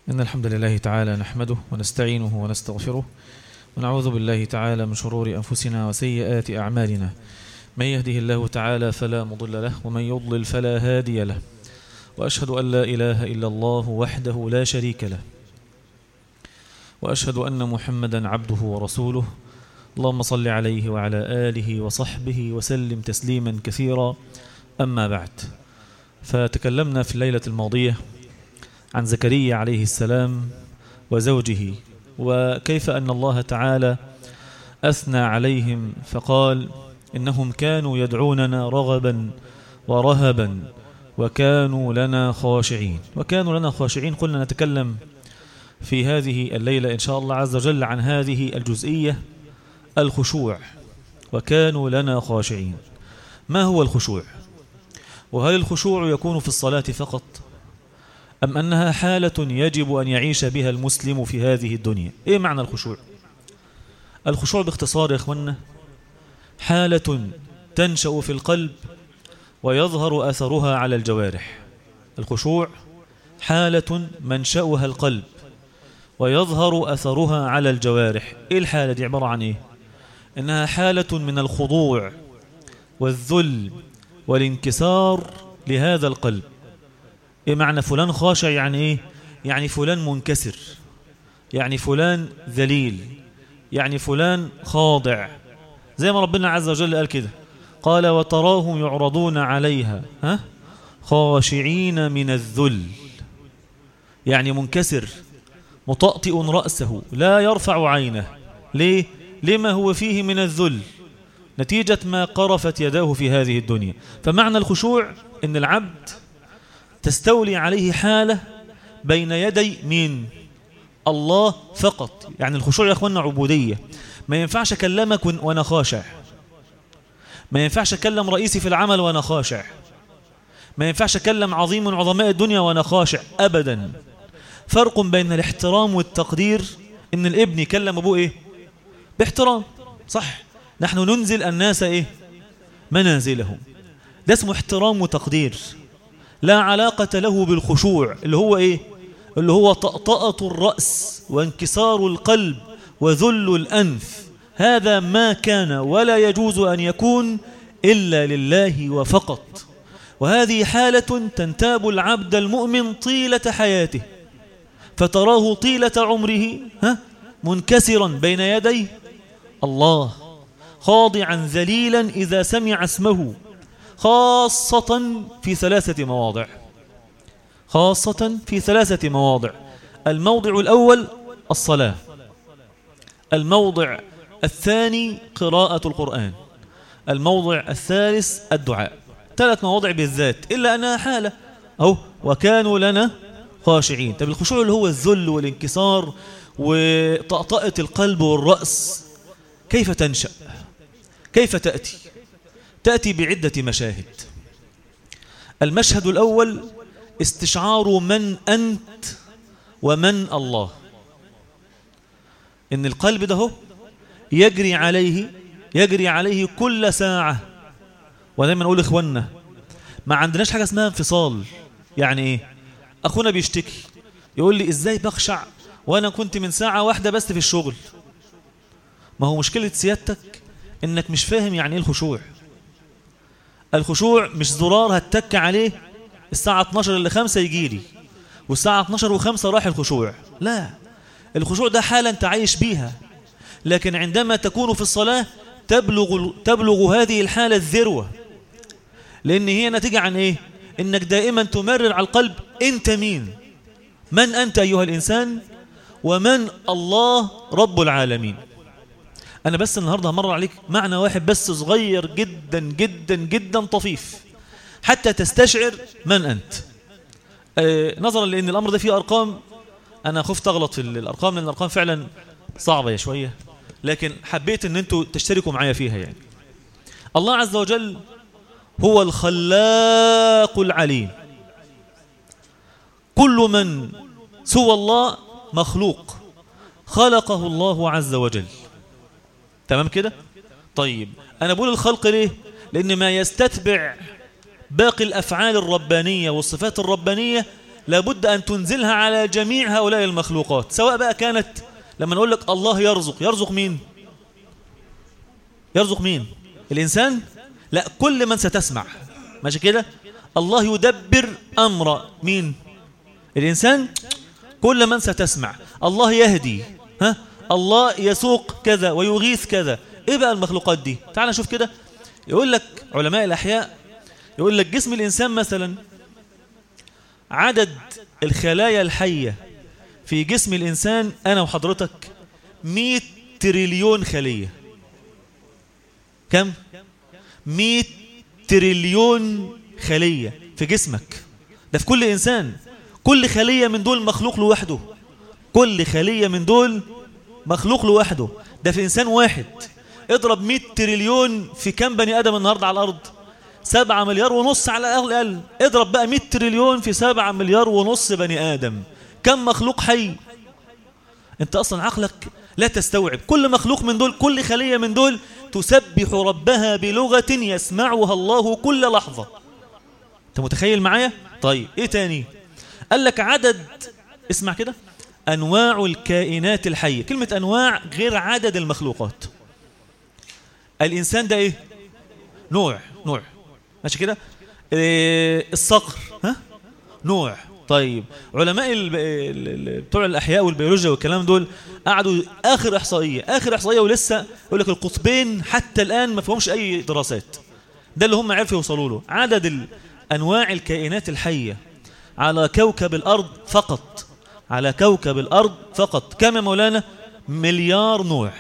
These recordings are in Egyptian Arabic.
إن الحمد لله تعالى نحمده ونستعينه ونستغفره ونعوذ بالله تعالى من شرور أنفسنا وسيئات أعمالنا من يهده الله تعالى فلا مضل له ومن يضلل فلا هادي له وأشهد أن لا إله إلا الله وحده لا شريك له وأشهد أن محمدا عبده ورسوله اللهم صل عليه وعلى آله وصحبه وسلم تسليما كثيرا أما بعد فتكلمنا في الليلة الماضية عن زكريا عليه السلام وزوجه وكيف أن الله تعالى أثنى عليهم فقال إنهم كانوا يدعوننا رغبا ورهبا وكانوا لنا خاشعين وكانوا لنا خاشعين قلنا نتكلم في هذه الليلة إن شاء الله عز وجل عن هذه الجزئية الخشوع وكانوا لنا خاشعين ما هو الخشوع وهل الخشوع يكون في الصلاة فقط أم أنها حالة يجب أن يعيش بها المسلم في هذه الدنيا إيه معنى الخشوع الخشوع باختصار يا إخوانا حالة تنشأ في القلب ويظهر أثرها على الجوارح الخشوع حالة منشأها القلب ويظهر أثرها على الجوارح إيه الحالة دي عبارة عن إيه إنها حالة من الخضوع والذل والانكسار لهذا القلب إيه معنى فلان خاشع يعني إيه يعني فلان منكسر يعني فلان ذليل يعني فلان خاضع زي ما ربنا عز وجل قال كده قال وتراهم يعرضون عليها ها خاشعين من الذل يعني منكسر مطأطئ رأسه لا يرفع عينه ليه لما هو فيه من الذل نتيجة ما قرفت يداه في هذه الدنيا فمعنى الخشوع ان العبد تستولي عليه حالة بين يدي مين الله فقط يعني الخشوع يا أخوانا عبودية ما ينفعش أكلمك وأنا خاشع ما ينفعش أكلم رئيسي في العمل وأنا خاشع ما ينفعش أكلم عظيم من عظماء الدنيا وأنا خاشع أبدا فرق بين الاحترام والتقدير إن الابن يكلم أبوه إيه باحترام صح نحن ننزل الناس إيه منازلهم ده اسمه احترام وتقدير لا علاقة له بالخشوع اللي هو إيه اللي هو طأطأة الرأس وانكسار القلب وذل الأنف هذا ما كان ولا يجوز أن يكون إلا لله وفقط وهذه حالة تنتاب العبد المؤمن طيلة حياته فتراه طيلة عمره ها منكسرا بين يدي الله خاضعا ذليلا إذا سمع اسمه خاصة في ثلاثة مواضع خاصة في ثلاثة مواضع الموضع الأول الصلاة الموضع الثاني قراءة القرآن الموضع الثالث الدعاء ثلاث مواضع بالذات إلا أنها حالة أو وكانوا لنا خاشعين طب الخشوع اللي هو الذل والانكسار وطأطأة القلب والرأس كيف تنشأ كيف تأتي تأتي بعدة مشاهد المشهد الأول استشعار من أنت ومن الله إن القلب ده يجري عليه يجري عليه كل ساعة ودايما نقول إخواننا ما عندناش حاجة اسمها انفصال يعني إيه أخونا بيشتكي يقول لي إزاي بخشع وأنا كنت من ساعة واحدة بس في الشغل ما هو مشكلة سيادتك إنك مش فاهم يعني إيه الخشوع الخشوع مش زرار هتك عليه الساعة 12 اللي 5 يجي لي والساعة 12 و5 راح الخشوع لا الخشوع ده حالة أنت عايش بيها لكن عندما تكون في الصلاة تبلغ, تبلغ هذه الحالة الذروة لأن هي نتيجة عن إيه إنك دائما تمرر على القلب أنت مين من أنت أيها الإنسان ومن الله رب العالمين أنا بس النهاردة همر عليك معنى واحد بس صغير جدا جدا جدا طفيف حتى تستشعر من أنت آه نظرا لأن الأمر ده فيه أرقام أنا خفت أغلط في الأرقام لأن الأرقام فعلا صعبة شوية لكن حبيت أن أنتوا تشتركوا معايا فيها يعني الله عز وجل هو الخلاق العليم كل من سوى الله مخلوق خلقه الله عز وجل تمام كده طيب أنا بقول الخلق ليه لأن ما يستتبع باقي الأفعال الربانية والصفات الربانية لابد أن تنزلها على جميع هؤلاء المخلوقات سواء بقى كانت لما نقول لك الله يرزق يرزق مين يرزق مين الإنسان لا كل من ستسمع ماشي كده الله يدبر أمر مين الإنسان كل من ستسمع الله يهدي ها الله يسوق كذا ويغيث كذا ايه بقى المخلوقات دي تعال نشوف كده يقول لك علماء الأحياء يقول لك جسم الإنسان مثلا عدد الخلايا الحية في جسم الإنسان أنا وحضرتك 100 تريليون خلية كم؟ 100 تريليون خلية في جسمك ده في كل إنسان كل خلية من دول مخلوق لوحده كل خلية من دول مخلوق لوحده ده في إنسان واحد اضرب 100 تريليون في كم بني آدم النهاردة على الأرض سبعة مليار ونص على الأقل اضرب بقى 100 تريليون في سبعة مليار ونص بني آدم كم مخلوق حي انت أصلا عقلك لا تستوعب كل مخلوق من دول كل خلية من دول تسبح ربها بلغة يسمعها الله كل لحظة انت متخيل معايا طيب ايه تاني قال لك عدد اسمع كده أنواع الكائنات الحية كلمة أنواع غير عدد المخلوقات الإنسان ده إيه نوع نوع ماشي كده إيه الصقر ها نوع طيب علماء ال- ال- ال- بتوع الأحياء والبيولوجيا والكلام دول قعدوا آخر إحصائية آخر إحصائية ولسه يقول لك القطبين حتى الآن ما فيهمش أي دراسات ده اللي هم عرفوا يوصلوا له عدد ال- أنواع الكائنات الحية على كوكب الأرض فقط على كوكب الأرض فقط كم يا مولانا مليار نوع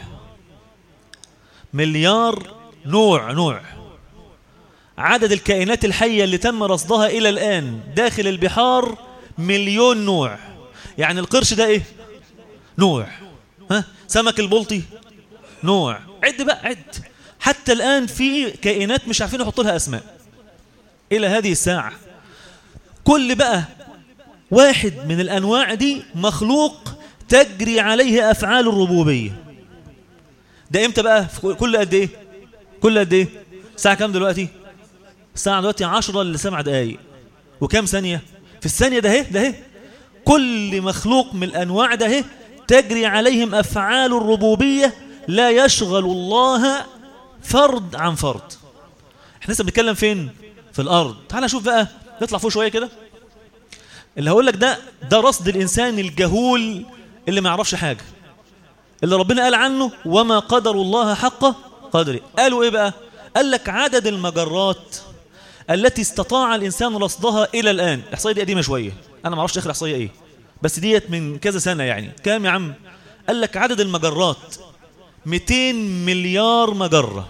مليار نوع نوع عدد الكائنات الحية اللي تم رصدها إلى الآن داخل البحار مليون نوع يعني القرش ده إيه نوع ها سمك البلطي نوع عد بقى عد حتى الآن في كائنات مش عارفين يحطوا لها أسماء إلى هذه الساعة كل بقى واحد من الأنواع دي مخلوق تجري عليه أفعال الربوبية ده إمتى بقى في كل قد إيه كل قد إيه الساعة كام دلوقتي الساعة دلوقتي عشرة لسبع دقايق وكام ثانية في الثانية ده اهي ده اهي كل مخلوق من الأنواع ده اهي تجري عليهم أفعال الربوبية لا يشغل الله فرد عن فرد احنا لسه بنتكلم فين في الأرض تعال نشوف بقى نطلع فوق شوية كده اللي هقول لك ده ده رصد الإنسان الجهول اللي ما يعرفش حاجة اللي ربنا قال عنه وما قدر الله حق قدره قالوا ايه بقى قال لك عدد المجرات التي استطاع الإنسان رصدها إلى الآن الإحصائية دي قديمة شوية أنا ما اعرفش آخر إحصائية إيه بس ديت من كذا سنة يعني كام يا عم قال لك عدد المجرات 200 مليار مجرة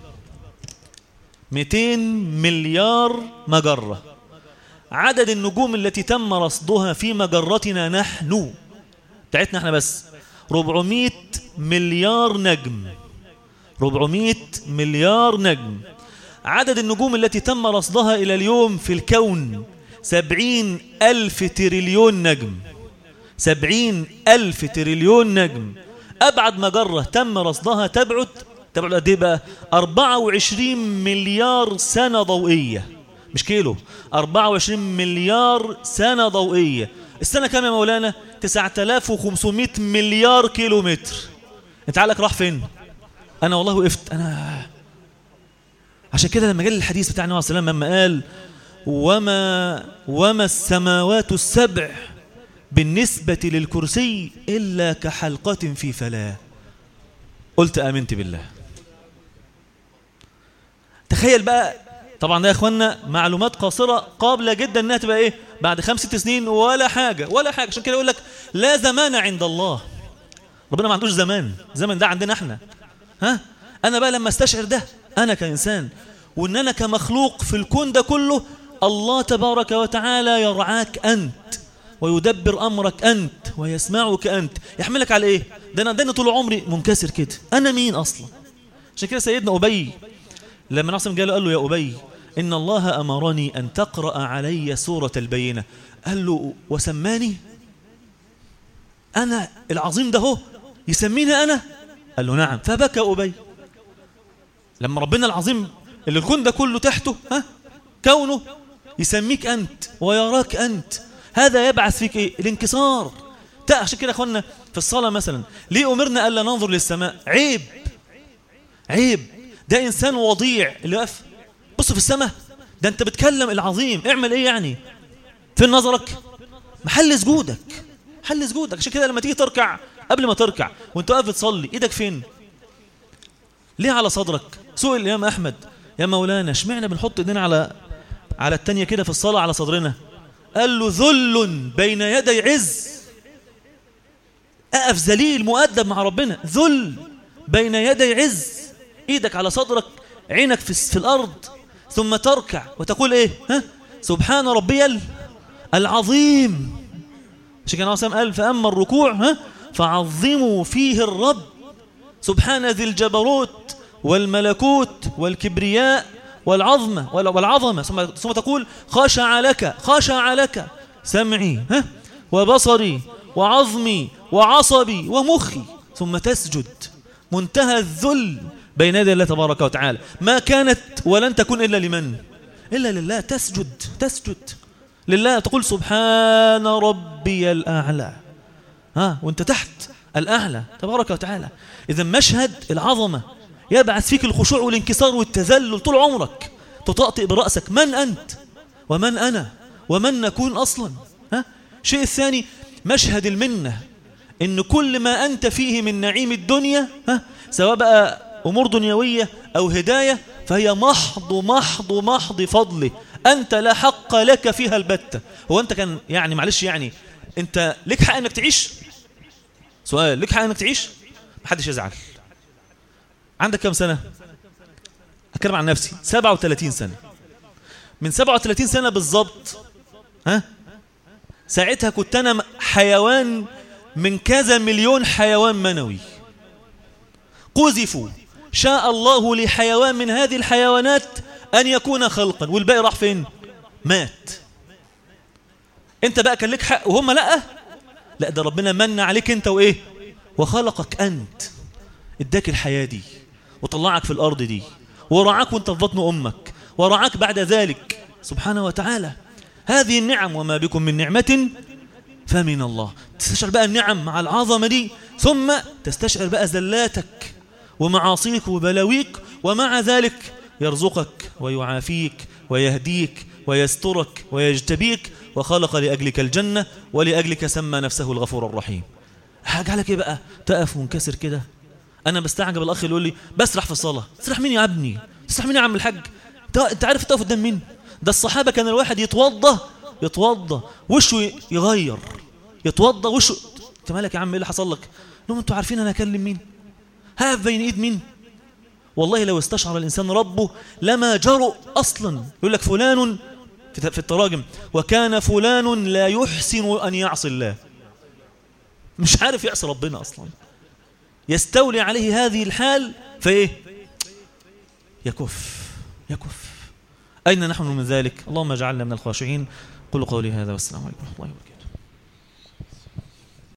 200 مليار مجرة عدد النجوم التي تم رصدها في مجرتنا نحن بتاعتنا احنا بس 400 مليار نجم 400 مليار نجم عدد النجوم التي تم رصدها إلى اليوم في الكون سبعين ألف تريليون نجم سبعين ألف تريليون نجم أبعد مجرة تم رصدها تبعد تبعد قد إيه بقى 24 مليار سنة ضوئية مش كيلو 24 مليار سنة ضوئية السنة كام يا مولانا 9500 مليار كيلو متر انت عقلك راح فين انا والله وقفت انا عشان كده لما جاء الحديث بتاع النبي صلى الله عليه وسلم لما قال وما وما السماوات السبع بالنسبة للكرسي إلا كحلقة في فلاة قلت آمنت بالله تخيل بقى طبعا ده يا اخوانا معلومات قاصرة قابلة جدا انها تبقى ايه بعد خمس ست سنين ولا حاجة ولا حاجة عشان كده يقول لك لا زمان عند الله ربنا ما عندوش زمان زمن ده عندنا احنا ها انا بقى لما استشعر ده انا كإنسان وان انا كمخلوق في الكون ده كله الله تبارك وتعالى يرعاك انت ويدبر امرك انت ويسمعك انت يحملك على ايه ده انا ده أنا طول عمري منكسر كده انا مين اصلا عشان كده سيدنا ابي لما نعصم قال له قال له يا ابي ان الله امرني ان تقرا علي سوره البينه قال له وسماني انا العظيم ده هو يسميني انا قال له نعم فبكى ابي لما ربنا العظيم اللي الكون ده كله تحته ها كونه يسميك أنت ويراك أنت هذا يبعث فيك إيه؟ الانكسار عشان كده أخوانا في الصلاة مثلا ليه أمرنا ألا ننظر للسماء عيب عيب ده إنسان وضيع اللي واقف بص في السماء ده أنت بتكلم العظيم اعمل إيه يعني في نظرك محل سجودك محل سجودك عشان كده لما تيجي تركع قبل ما تركع وانت واقف تصلي ايدك فين ليه على صدرك سئل الامام احمد يا مولانا اشمعنى بنحط ايدينا على على التانية كده في الصلاة على صدرنا قال له ذل بين يدي عز أقف ذليل مؤدب مع ربنا ذل بين يدي عز ايدك على صدرك عينك في, في الأرض ثم تركع وتقول ايه ها سبحان ربي العظيم عشان كان عاصم قال فأما الركوع ها فعظموا فيه الرب سبحان ذي الجبروت والملكوت والكبرياء والعظمة والعظمة ثم تقول خشع لك خشع لك سمعي ها وبصري وعظمي وعصبي ومخي ثم تسجد منتهى الذل بين يدي الله تبارك وتعالى ما كانت ولن تكون إلا لمن إلا لله تسجد تسجد لله تقول سبحان ربي الأعلى ها وانت تحت الأعلى تبارك وتعالى إذا مشهد العظمة يبعث فيك الخشوع والانكسار والتذلل طول عمرك تطأطئ برأسك من أنت ومن أنا ومن نكون أصلا ها شيء الثاني مشهد المنة إن كل ما أنت فيه من نعيم الدنيا ها سواء بقى أمور دنيوية أو هداية فهي محض محض محض فضله أنت لا حق لك فيها البتة هو أنت كان يعني معلش يعني أنت لك حق أنك تعيش سؤال لك حق أنك تعيش محدش يزعل عندك كم سنة أتكلم عن نفسي 37 سنة من 37 سنة بالضبط ها ساعتها كنت أنا حيوان من كذا مليون حيوان منوي قذفوا شاء الله لحيوان من هذه الحيوانات أن يكون خلقا والباقي راح فين مات انت بقى كان لك حق وهم لا لا ده ربنا من عليك انت وايه وخلقك انت اداك الحياة دي وطلعك في الارض دي ورعاك وانت في بطن امك ورعاك بعد ذلك سبحانه وتعالى هذه النعم وما بكم من نعمة فمن الله تستشعر بقى النعم مع العظمة دي ثم تستشعر بقى زلاتك ومعاصيك وبلاويك ومع ذلك يرزقك ويعافيك ويهديك ويسترك ويجتبيك وخلق لأجلك الجنة ولأجلك سمى نفسه الغفور الرحيم هجعلك ايه بقى تقف منكسر كده انا بستعجب الاخ يقول لي بسرح في الصلاه تسرح مين يا ابني تسرح مين يا عم الحاج انت عارف تقف قدام مين ده الصحابه كان الواحد يتوضى يتوضى وشه يغير يتوضى وشه انت مالك يا عم ايه اللي حصل لك لهم انتوا عارفين انا اكلم مين هاف بين ايد مين والله لو استشعر الإنسان ربه لما جرؤ أصلا يقول لك فلان في التراجم وكان فلان لا يحسن أن يعصي الله مش عارف يعصي ربنا أصلا يستولي عليه هذه الحال فإيه يكف يكف أين نحن من ذلك اللهم اجعلنا من الخاشعين قل قولي هذا والسلام عليكم ورحمة الله وبركاته